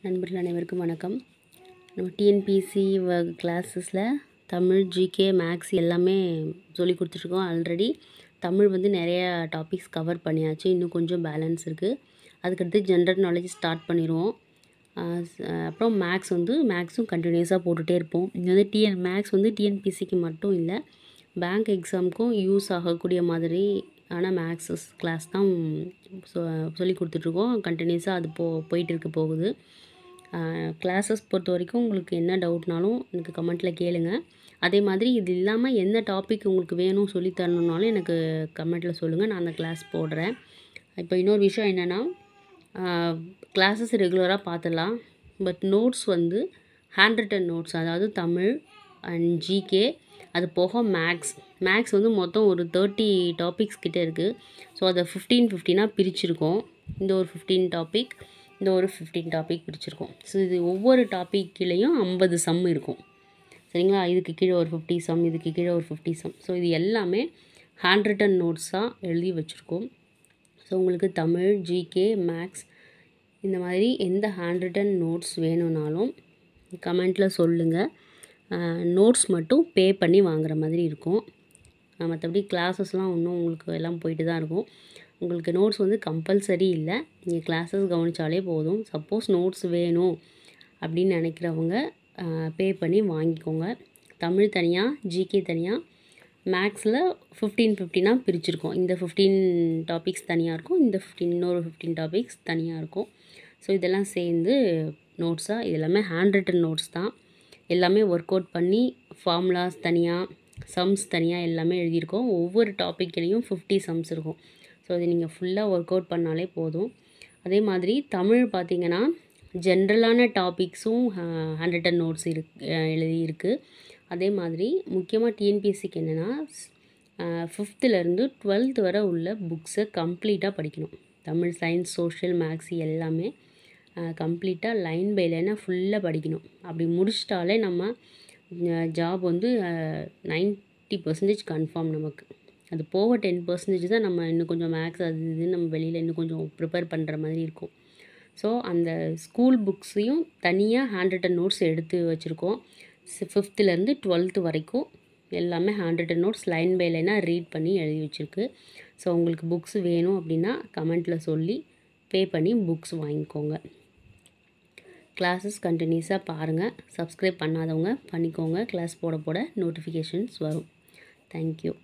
நண்பர்கள் அனைவருக்கும் வணக்கம் நம்ம டிஎன்பிசி வ கிளாஸஸில் தமிழ் ஜிகே மேக்ஸ் எல்லாமே சொல்லி கொடுத்துட்ருக்கோம் ஆல்ரெடி தமிழ் வந்து நிறையா டாபிக்ஸ் கவர் பண்ணியாச்சு இன்னும் கொஞ்சம் பேலன்ஸ் இருக்குது அதுக்கடுத்து ஜென்ரல் நாலேஜ் ஸ்டார்ட் பண்ணிடுவோம் ஆஹ் ஸ்- அப்புறம் மேக்ஸ் வந்து மேக்ஸும் கண்டினியூஸாக போட்டுகிட்டே இருப்போம் இது வந்து டிஎன் மேக்ஸ் வந்து டிஎன்பிசிக்கு மட்டும் இல்லை பேங்க் எக்ஸாமுக்கும் யூஸ் ஆகக்கூடிய மாதிரி ஆன மேக்ஸஸ் கிளாஸ் தான் சொ சொல்லி கொடுத்துட்ருக்கோம் கண்டினியூஸாக அது போ போயிட்டு இருக்கு போகுது கிளாஸஸ் பொறுத்த வரைக்கும் உங்களுக்கு என்ன டவுட்னாலும் எனக்கு கமெண்ட்டில் கேளுங்க அதே மாதிரி இது இல்லாமல் எந்த டாபிக் உங்களுக்கு வேணும் சொல்லி தரணுன்னாலும் எனக்கு கமெண்ட்டில் சொல்லுங்கள் நான் அந்த கிளாஸ் போடுறேன் இப்போ இன்னொரு விஷயம் என்னென்னா கிளாஸஸ் ரெகுலராக பார்த்துடலாம் பட் நோட்ஸ் வந்து ஹேண்ட் ரிட்டன் நோட்ஸ் அதாவது தமிழ் அண்ட் ஜிகே அது போக மேக்ஸ் மேக்ஸ் வந்து மொத்தம் ஒரு தேர்ட்டி டாபிக்ஸ் கிட்டே இருக்குது ஸோ அதை ஃபிஃப்டீன் ஃபிஃப்டீனாக பிரிச்சிருக்கோம் இந்த ஒரு ஃபிஃப்டீன் டாபிக் இந்த ஒரு ஃபிஃப்டீன் டாபிக் பிரிச்சிருக்கோம் ஸோ இது ஒவ்வொரு டாபிக் கீழேயும் ஐம்பது சம் இருக்கும் சரிங்களா இதுக்கு கீழே ஒரு ஃபிஃப்டி சம் இதுக்கு கீழே ஒரு ஃபிஃப்டி சம் ஸோ இது எல்லாமே ஹேண்ட் ரிட்டன் நோட்ஸாக எழுதி வச்சுருக்கோம் ஸோ உங்களுக்கு தமிழ் ஜிகே மேக்ஸ் இந்த மாதிரி எந்த ஹேண்ட் ரிட்டன் நோட்ஸ் வேணும்னாலும் கமெண்ட்டில் சொல்லுங்கள் நோட்ஸ் மட்டும் பே பண்ணி வாங்குற மாதிரி இருக்கும் அஹ் மற்றபடி கிளாஸஸ்லாம் இன்னும் உங்களுக்கு எல்லாம் போயிட்டு தான் இருக்கும் உங்களுக்கு நோட்ஸ் வந்து கம்பல்சரி இல்லை நீங்கள் கிளாஸஸ் கவனித்தாலே போதும் சப்போஸ் நோட்ஸ் வேணும் அப்படின்னு நினைக்கிறவங்க பே பண்ணி வாங்கிக்கோங்க தமிழ் தனியாக ஜிகே தனியாக மேக்ஸில் ஃபிஃப்டீன் ஃபிஃப்டினாக பிரிச்சிருக்கோம் இந்த ஃபிஃப்டீன் டாபிக்ஸ் தனியாக இருக்கும் இந்த ஃபிஃப்டீன் இன்னொரு ஃபிஃப்டீன் டாபிக்ஸ் தனியாக இருக்கும் ஸோ இதெல்லாம் சேர்ந்து நோட்ஸாக இது எல்லாமே ஹேண்ட் ரிட்டன் நோட்ஸ் தான் எல்லாமே ஒர்க் அவுட் பண்ணி ஃபார்முலாஸ் தனியாக சம்ஸ் தனியாக எல்லாமே எழுதியிருக்கோம் ஒவ்வொரு டாப்பிக்லேயும் ஃபிஃப்டி சம்ஸ் இருக்கும் ஸோ இது நீங்கள் ஃபுல்லாக ஒர்க் அவுட் பண்ணாலே போதும் அதே மாதிரி தமிழ் பார்த்தீங்கன்னா ஜென்ரலான டாபிக்ஸும் ஹேண்ட் ரிட்டன் நோட்ஸ் இருக்கு அஹ் எழுதி இருக்குது அதே மாதிரி முக்கியமாக டிஎன்பிஎஸ்சிக்கு என்னென்னா ஃபிஃப்த்துலேருந்து டுவெல்த் வரை உள்ள புக்ஸை கம்ப்ளீட்டாக படிக்கணும் தமிழ் சயின்ஸ் சோஷியல் மேக்ஸ் எல்லாமே கம்ப்ளீட்டாக லைன் பை லைனாக ஃபுல்லாக படிக்கணும் அப்படி முடிச்சிட்டாலே நம்ம ஜாப் வந்து நைன்ட்டி பர்சன்டேஜ் கன்ஃபார்ம் நமக்கு அது போக டென் பர்சன்டேஜ் தான் நம்ம இன்னும் கொஞ்சம் மேக்ஸ் அது இதுன்னு நம்ம வெளியில் இன்னும் கொஞ்சம் ப்ரிப்பேர் பண்ணுற மாதிரி இருக்கும் ஸோ அந்த ஸ்கூல் புக்ஸையும் தனியாக ஹேண்ட் ரிட்டன் நோட்ஸ் எடுத்து வச்சுருக்கோம் ஃபிஃப்த்துலேருந்து டுவெல்த்து வரைக்கும் எல்லாமே hand written notes line by லைனாக ரீட் பண்ணி எழுதி வச்சுருக்கு ஸோ உங்களுக்கு புக்ஸ் வேணும் அப்படின்னா கமெண்ட்டில் சொல்லி பே பண்ணி புக்ஸ் வாங்கிக்கோங்க கிளாஸஸ் கண்டினியூஸாக பாருங்கள் சப்ஸ்கிரைப் பண்ணாதவங்க பண்ணிக்கோங்க கிளாஸ் போட போட நோட்டிஃபிகேஷன்ஸ் வரும் தேங்க்யூ